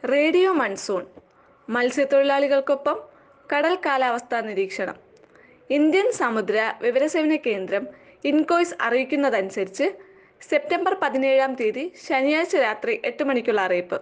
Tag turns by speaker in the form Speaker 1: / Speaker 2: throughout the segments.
Speaker 1: radio monsoon മത്സ്യത്തൊഴിലാളികൾക്കൊപ്പം കടൽ കാലാവസ്ഥാ നിരീക്ഷണം ഇന്ത്യൻ സമുദ്ര വിവരസേവന കേന്ദ്രം ഇൻകോയ്സ് അറിയിക്കുന്നതനുസരിച്ച് സെപ്റ്റംബർ പതിനേഴാം തീയതി ശനിയാഴ്ച രാത്രി എട്ട് മണിക്കുള്ള അറിയിപ്പ്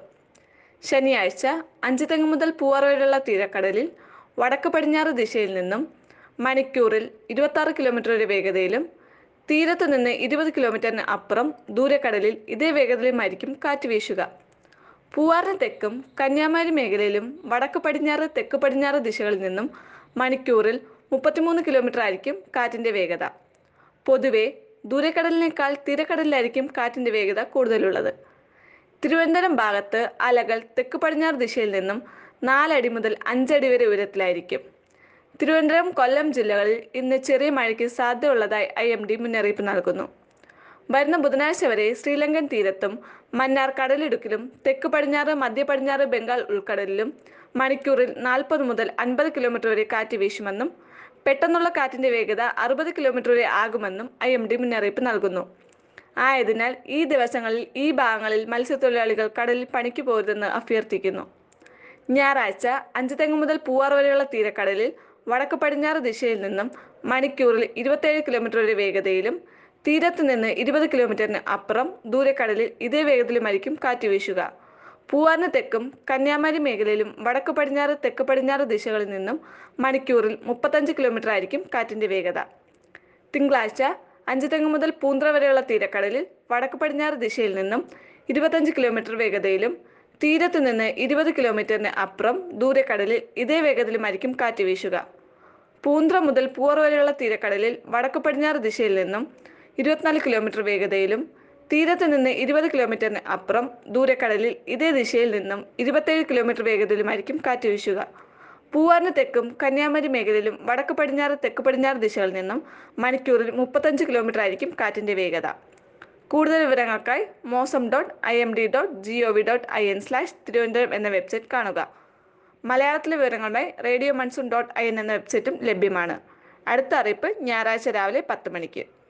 Speaker 1: ശനിയാഴ്ച അഞ്ചുതെങ്ങ് മുതൽ പൂവാർ വരെയുള്ള തീരക്കടലിൽ വടക്ക് പടിഞ്ഞാറ് ദിശയിൽ നിന്നും മണിക്കൂറിൽ ഇരുപത്താറ് കിലോമീറ്റർ വരെ വേഗതയിലും തീരത്ത് നിന്ന് ഇരുപത് കിലോമീറ്ററിന് അപ്പുറം ദൂരക്കടലിൽ ഇതേ വേഗതയിലുമായിരിക്കും കാറ്റ് വീശുക പൂവാറിന് തെക്കും കന്യാകുമാരി മേഖലയിലും വടക്ക് പടിഞ്ഞാറ് തെക്ക് പടിഞ്ഞാറ് ദിശകളിൽ നിന്നും മണിക്കൂറിൽ മുപ്പത്തിമൂന്ന് കിലോമീറ്റർ ആയിരിക്കും കാറ്റിൻ്റെ വേഗത പൊതുവെ ദൂരക്കടലിനേക്കാൾ തീരക്കടലിലായിരിക്കും കാറ്റിൻ്റെ വേഗത കൂടുതലുള്ളത് തിരുവനന്തപുരം ഭാഗത്ത് അലകൾ തെക്ക് പടിഞ്ഞാറ് ദിശയിൽ നിന്നും നാലടി മുതൽ അഞ്ചടി വരെ ഉയരത്തിലായിരിക്കും തിരുവനന്തപുരം കൊല്ലം ജില്ലകളിൽ ഇന്ന് ചെറിയ മഴയ്ക്ക് സാധ്യതയുള്ളതായി ഐ എം ഡി മുന്നറിയിപ്പ് നൽകുന്നു വരുന്ന ബുധനാഴ്ച വരെ ശ്രീലങ്കൻ തീരത്തും മന്നാർ കടലിടുക്കിലും തെക്ക് പടിഞ്ഞാറ് മധ്യ പടിഞ്ഞാറ് ബംഗാൾ ഉൾക്കടലിലും മണിക്കൂറിൽ നാൽപ്പത് മുതൽ അൻപത് കിലോമീറ്റർ വരെ കാറ്റ് വീശുമെന്നും പെട്ടെന്നുള്ള കാറ്റിന്റെ വേഗത അറുപത് കിലോമീറ്റർ വരെ ആകുമെന്നും ഐ എം ഡി മുന്നറിയിപ്പ് നൽകുന്നു ആയതിനാൽ ഈ ദിവസങ്ങളിൽ ഈ ഭാഗങ്ങളിൽ മത്സ്യത്തൊഴിലാളികൾ കടലിൽ പണിക്ക് പോരുതെന്ന് അഭ്യർത്ഥിക്കുന്നു ഞായറാഴ്ച അഞ്ചുതെങ്ങ് മുതൽ പൂവാർ വരെയുള്ള തീരക്കടലിൽ വടക്ക് പടിഞ്ഞാറ് ദിശയിൽ നിന്നും മണിക്കൂറിൽ ഇരുപത്തേഴ് കിലോമീറ്റർ വരെ വേഗതയിലും തീരത്ത് നിന്ന് ഇരുപത് കിലോമീറ്ററിന് അപ്പുറം ദൂരക്കടലിൽ ഇതേ വേഗത്തിലുമായിരിക്കും കാറ്റ് വീശുക പൂവാറിന് തെക്കും കന്യാകുമാരി മേഖലയിലും വടക്ക് പടിഞ്ഞാറ് തെക്ക് പടിഞ്ഞാറ് ദിശകളിൽ നിന്നും മണിക്കൂറിൽ മുപ്പത്തഞ്ച് കിലോമീറ്റർ ആയിരിക്കും കാറ്റിന്റെ വേഗത തിങ്കളാഴ്ച അഞ്ചുതെങ്ങ് മുതൽ പൂന്ത്ര വരെയുള്ള തീരക്കടലിൽ വടക്ക് പടിഞ്ഞാറ് ദിശയിൽ നിന്നും ഇരുപത്തഞ്ച് കിലോമീറ്റർ വേഗതയിലും തീരത്ത് നിന്ന് ഇരുപത് കിലോമീറ്ററിന് അപ്പുറം ദൂരക്കടലിൽ ഇതേ വേഗതയിലുമായിരിക്കും കാറ്റ് വീശുക പൂന്ത്ര മുതൽ പൂവർ വരെയുള്ള തീരക്കടലിൽ വടക്ക് പടിഞ്ഞാറ് ദിശയിൽ നിന്നും ഇരുപത്തിനാല് കിലോമീറ്റർ വേഗതയിലും തീരത്ത് നിന്ന് ഇരുപത് കിലോമീറ്ററിന് അപ്പുറം ദൂരക്കടലിൽ ഇതേ ദിശയിൽ നിന്നും ഇരുപത്തേഴ് കിലോമീറ്റർ വേഗതയിലുമായിരിക്കും കാറ്റ് വീശുക പൂവാറിന് തെക്കും കന്യാകുമാരി മേഖലയിലും വടക്ക് പടിഞ്ഞാറ് തെക്ക് പടിഞ്ഞാറ് ദിശകളിൽ നിന്നും മണിക്കൂറിൽ മുപ്പത്തഞ്ച് കിലോമീറ്റർ ആയിരിക്കും കാറ്റിന്റെ വേഗത കൂടുതൽ വിവരങ്ങൾക്കായി mausam dot I M D dot G O V dot I N slash Thiruvananthapuram എന്ന വെബ്സൈറ്റ് കാണുക മലയാളത്തിലെ വിവരങ്ങളുമായി radio monsoon dot I N എന്ന വെബ്സൈറ്റും ലഭ്യമാണ് അടുത്ത അറിയിപ്പ് ഞായറാഴ്ച രാവിലെ പത്ത് മണിക്ക്